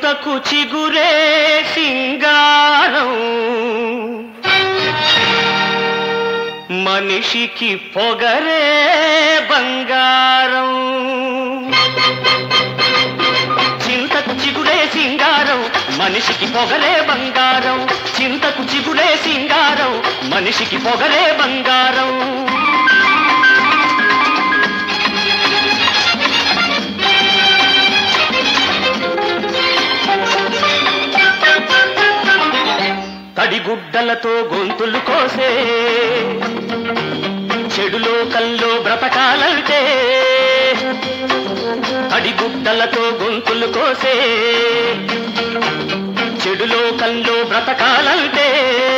చింతకు చిగురే సింగారం మనిషికి పొగరే బంగారం చింతకు చిగురే సింగారం మనిషికి పొగరే బంగారం చింతకు చిగురే సింగారం మనిషికి పొగరే బంగారం తడిగుడ్డలతో గొంతులు కోసే చెడులో కల్లో బ్రతకాలంటే తడిగుడ్డలతో గొంతులు కోసే చెడులో కల్లో బ్రతకాలంటే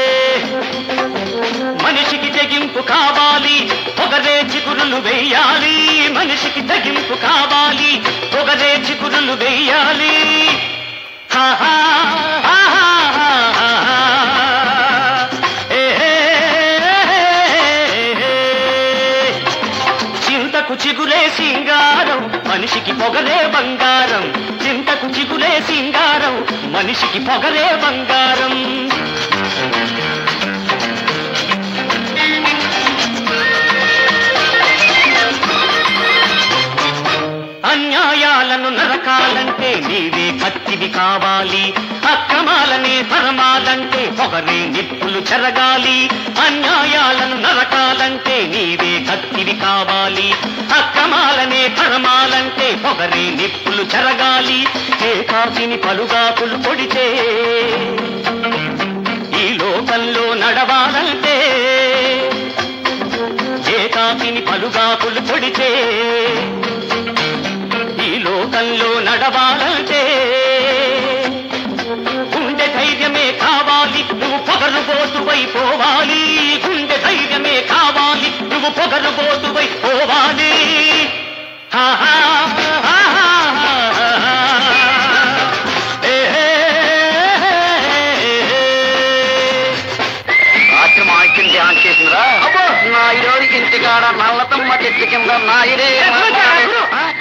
మనిషికి తెగింపు కావాలి పొగరే చిగురులు వెయ్యాలి మనిషికి తెగింపు కావాలి పొగరే చిగురులు వెయ్యాలి హా హా హా హా హా హా. ఏ హే హే హే. చింతకు చిగులే సింగారం మనిషికి పొగరే బంగారం చింతకు చిగులే సింగారం మనిషికి పొగరే బంగారం అన్యాయాలను నరకాలంటే నీవే కత్తివి కావాలి అక్రమాలనే పరమాలంటే పొగరే నిప్పులు చెరగాలి అన్యాయాలను నరకాలంటే నీవే కత్తివి కావాలి అక్రమాలనే పరమాలంటే పొగరే నిప్పులు చెరగాలి ఏ కాసిని పలుగాకులు పొడితే ఈ లోకంలో నడవాలంటే ఏ కాసిని పలుగాకులు పొడితే ఈ లోకంలో నడవాలంటే గుండె ధైర్యమే కావాలి నువ్వు పొగరుబోతువై పోవాలి గుండె ధైర్యమే కావాలి నువ్వు పొగరుబోతువై పోవాలి హా హా హా హా హా హా. ఏ హే హే హే. రాత్రి మాక్యం ధ్యానం చేసిందిరా అబ్బో నా ఈరోజుకి ఇంటికాడ నల్లతమ్మ చెట్టు కింద నాయుడే ఏ, గురు, గురు.